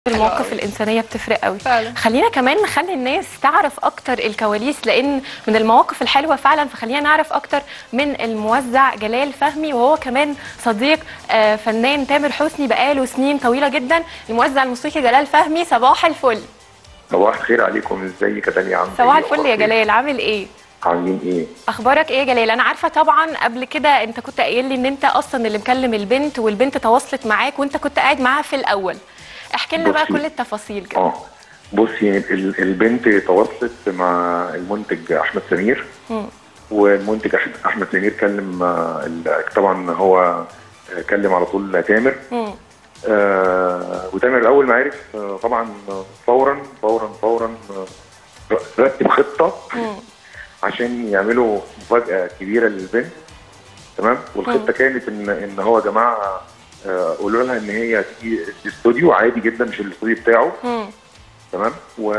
المواقف أوي. الإنسانية بتفرق قوي فعلا. خلينا كمان نخلي الناس تعرف أكتر الكواليس لأن من المواقف الحلوة فعلا فخلينا نعرف أكتر من الموزع جلال فهمي وهو كمان صديق آه، فنان تامر حسني بقاله سنين طويلة جدا الموزع الموسيقي جلال فهمي صباح الفل صباح الخير عليكم ازيك يا دنيا عامله صباح إيه؟ الفل يا أخبارك إيه؟ جلال عامل إيه؟ عاملين ايه اخبارك ايه يا جلال انا عارفه طبعا قبل كده انت كنت قايل لي ان انت اصلا اللي مكلم البنت والبنت تواصلت معاك وانت كنت قاعد معاها في الاول احكي لنا بقى بصي. كل التفاصيل كده اه بصي ال- البنت تواصلت مع المنتج احمد سمير مم. والمنتج أح- احمد سمير كلم آه، ال- طبعا هو آه، كلم على طول تامر مم. آه وتامر اول ما عرف آه، طبعا آه، فورا فورا فورا آه، رتب خطه مم. عشان يعملوا مفاجاه كبيره للبنت تمام والخطه كانت ان ان هو يا جماعه آه، قولوا لها ان هي تيجي الاستوديو عادي جدا مش الاستوديو بتاعه مم. تمام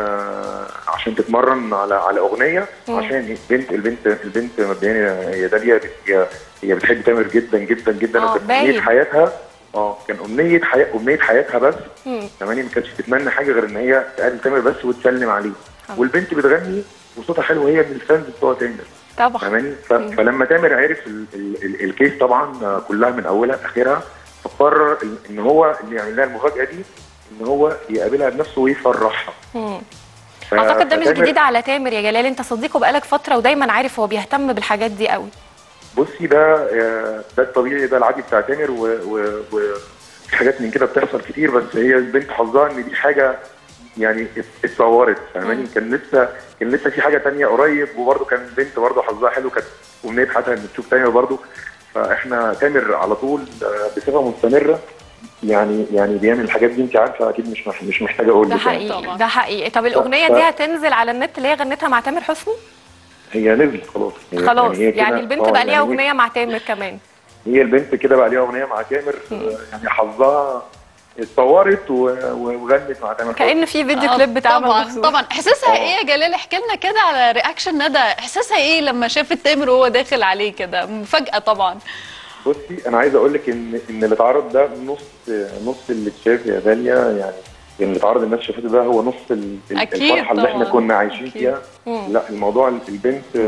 وعشان تتمرن على على اغنيه مم. عشان البنت البنت البنت مبدئيا هي داليا بت- هي هي بتحب تامر جدا جدا جدا آه، وكانت باين. امنيه حياتها اه كان امنيه حياه امنيه حياتها بس مم. كمان ما كانتش تتمنى حاجه غير ان هي تقابل تامر بس وتسلم عليه آه. والبنت بتغني وصوتها حلو هي من الفانز بتوع تامر طبعا فاهماني ف- فلما تامر عرف ال ال ال الكيس طبعا آه، كلها من اولها لاخرها فقرر ال- ان هو اللي يعمل لها المفاجاه دي ان هو يقابلها بنفسه ويفرحها مم. ف- اعتقد ده مش فتامر- جديد على تامر يا جلال انت صديقه بقالك فتره ودايما عارف هو بيهتم بالحاجات دي قوي بصي ده آه، ده الطبيعي ده العادي بتاع تامر و, و, و في حاجات من كده بتحصل كتير بس هي البنت حظها ان دي حاجه يعني ات- اتصورت فاهماني مم. كان لسه كان لسه في حاجه تانية قريب وبرده كان البنت برده حظها حلو كانت امنيه حياتها ان تشوف تامر برده فاحنا تامر على طول آه، بصفه مستمره يعني يعني بيعمل الحاجات دي انت عارفه اكيد مش مح- مش محتاجه اقول ده لك يعني. حقيقي طبعا. ده حقيقي طب الاغنيه ف- دي هتنزل على النت اللي هي غنتها مع تامر حسني هي نزلت خلاص هي- خلاص هي كده- يعني البنت آه، بقى ليها يعني هي- اغنيه مع تامر كمان هي البنت كده بقى ليها اغنيه مع تامر آه، يعني حظها اتصورت و- و- وغنت مع تامر حسني. كأن في فيديو آه، كليب اتعمل طبعا مخصوص. طبعا احساسها آه. ايه يا جلال احكي لنا كده على رياكشن ندى احساسها ايه لما شافت تامر وهو داخل عليه كده مفاجاه طبعا بصي انا عايز اقول لك ان ان اللي اتعرض ده نص نص اللي اتشاف يا داليا يعني يعني اللي اتعرض الناس شافته ده هو نص ال- ال- أكيد الفرحه اللي احنا طبعاً. كنا عايشين أكيد. فيها مم. لا الموضوع البنت آه،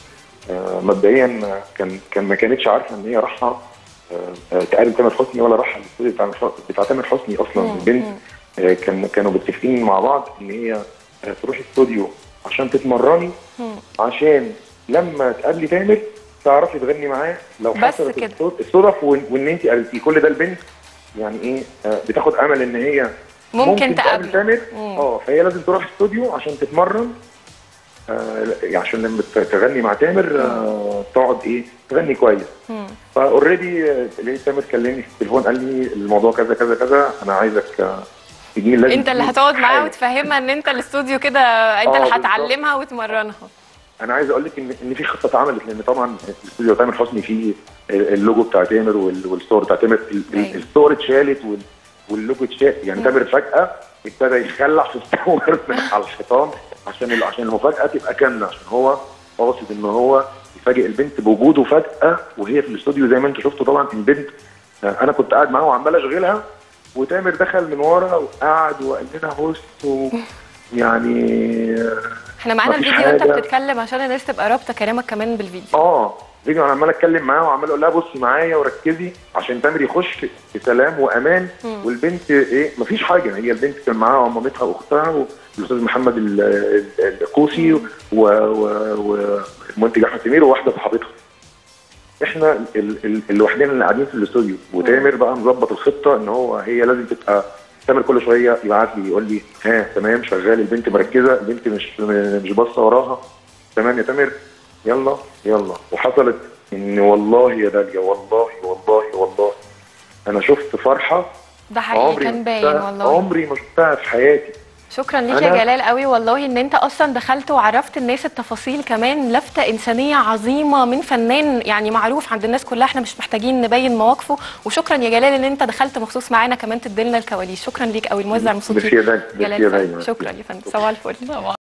آه، مبدئيا كان كان ما كانتش عارفه ان هي رايحه آه، آه، تقابل تامر حسني ولا رايحه الاستوديو بتاع بتاع تامر حسني اصلا مم. البنت مم. آه، كان كانوا متفقين مع بعض ان هي آه، تروح استوديو عشان تتمرني مم. عشان لما تقابلي تامر تعرفي تغني معاه لو بس حصلت كده. الصد- الصدف وان وإن انت قابلتيه كل ده البنت يعني ايه آه، بتاخد امل ان هي ممكن تقابل تقابله تامر مم. اه فهي لازم تروح استوديو عشان تتمرن آه يعني عشان لما ت- تغني مع تامر آه تقعد ايه تغني كويس مم. فاوريدي لقيت تامر كلمني في التليفون قال لي الموضوع كذا كذا كذا انا عايزك آه، تجيني لازم انت اللي تجيني هتقعد معاه حالا. وتفهمها ان انت الاستوديو كده انت آه، اللي بالظبط. هتعلمها وتمرنها انا عايز اقول لك ان ان في خطه اتعملت لان طبعا الاستوديو تامر حسني فيه اللوجو بتاع تامر وال- والصور بتاع تامر ال- ال- أيوة. الصور اتشالت وال- واللوجو اتشال يعني مم. تامر فجاه ابتدى يخلع في الصور على الحيطان عشان ال- عشان المفاجاه تبقى كامله عشان هو قاصد ان هو يفاجئ البنت بوجوده فجاه وهي في الاستوديو زي ما انتم شفتوا طبعا البنت آه، انا كنت قاعد معاها وعمال اشغلها وتامر دخل من ورا وقعد وقال لنا بص و- يعني آه، احنا معانا مفيش الفيديو وانت حاجة. بتتكلم عشان الناس تبقى رابطه كلامك كمان بالفيديو اه فيديو انا عمال اتكلم معاها وعمال اقول لها بصي معايا وركزي عشان تامر يخش في سلام وامان مم. والبنت ايه مفيش حاجه هي البنت كان معاها مامتها واختها والاستاذ محمد ال- ال- القوسي و- و- والمنتج احمد سمير وواحده صاحبتها احنا ال- ال- لوحدنا اللي قاعدين في الاستوديو وتامر بقى مظبط الخطه ان هو هي لازم تبقى تامر كل شويه يبعت لي يقول لي ها تمام شغال البنت مركزه البنت مش مش باصه وراها تمام يا تامر يلا يلا وحصلت ان والله يا داليا والله والله والله انا شفت فرحه ده حقيقي عمري كان ما باين شفتها- والله عمري ما شفتها في حياتي شكرا ليك يا أنا- جلال قوي والله ان انت اصلا دخلت وعرفت الناس التفاصيل كمان لفته انسانيه عظيمه من فنان يعني معروف عند الناس كلها احنا مش محتاجين نبين مواقفه وشكرا يا جلال ان انت دخلت مخصوص معانا كمان تديلنا الكواليس شكرا ليك قوي الموزع الموسيقي ميرسي يا داليا، ميرسي جلال يا فهمي. داليا. شكرا يا فندم صباح الفل طبعا